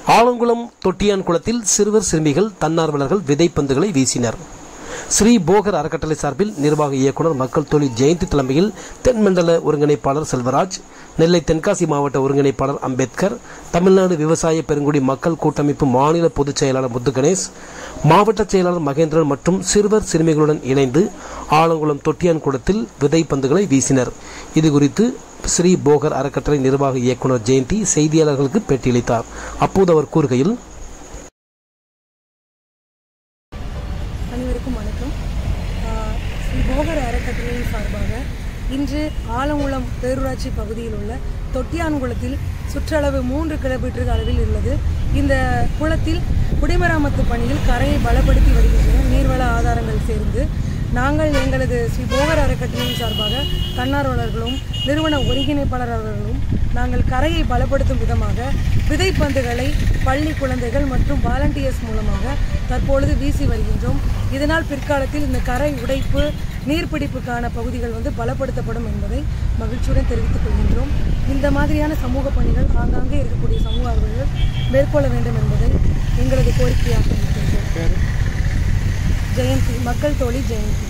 ஆலங்குளம் தொட்டியான் குளத்தில் சிறுவர் சிறுமிகள் தன்னார்வலர்கள் விதைப்பந்துகளை வீசினர் ஸ்ரீ போகர் அறக்கட்டளை சார்பில் நிர்வாக இயக்குனர் மக்கள் தொழில் ஜெயந்தி தலைமையில் தென்மண்டல ஒருங்கிணைப்பாளர் செல்வராஜ் நெல்லை தென்காசி மாவட்ட ஒருங்கிணைப்பாளர் அம்பேத்கர் தமிழ்நாடு விவசாய பெருங்குடி மக்கள் கூட்டமைப்பு மாநில பொதுச் செயலாளர் முத்து கணேஷ் மாவட்ட செயலாளர் மகேந்திரன் மற்றும் சிறுவர் சிறுமிகளுடன் இணைந்து ஆலங்குளம் தொட்டியான் குளத்தில் விதைப்பந்துகளை வீசினர் இதுகுறித்து ஸ்ரீ போகர் அறக்கட்டளை நிர்வாக இயக்குனர் ஜெயந்தி செய்தியாளர்களுக்கு பேட்டியளித்தார் அப்போது அவர் கூறுகையில் அனைவருக்கும் வணக்கம் ஆஹ் ஸ்ரீ போகர் அறக்கட்டளையின் சார்பாக இன்று ஆலங்குளம் பேரூராட்சி பகுதியில் உள்ள தொட்டியான்குளத்தில் சுற்றளவு மூன்று கிலோமீட்டர் அளவில் உள்ளது இந்த குளத்தில் குடிமராமத்து பணியில் கரையை பலப்படுத்தி வருகின்றன நீர்வள ஆதாரங்கள் சேர்ந்து நாங்கள் எங்களது ஸ்ரீ போகர் அறக்கட்டளையின் சார்பாக தன்னார்வலர்களும் நிறுவன ஒருங்கிணைப்பாளர்களும் நாங்கள் கரையை பலப்படுத்தும் விதமாக விதைப்பந்துகளை பள்ளி குழந்தைகள் மற்றும் வாலண்டியர்ஸ் மூலமாக தற்பொழுது வீசி வருகின்றோம் இதனால் பிற்காலத்தில் இந்த கரை உடைப்பு நீர்பிடிப்புக்கான பகுதிகள் வந்து பலப்படுத்தப்படும் என்பதை மகிழ்ச்சியுடன் தெரிவித்துக் கொள்கின்றோம் இந்த மாதிரியான சமூக பணிகள் ஆங்காங்கே இருக்கக்கூடிய சமூக ஆர்வலர்கள் மேற்கொள்ள வேண்டும் என்பதை எங்களது கோரிக்கையாக இருக்கின்றோம் ஜெயந்தி மக்கள் தோழி ஜெயந்தி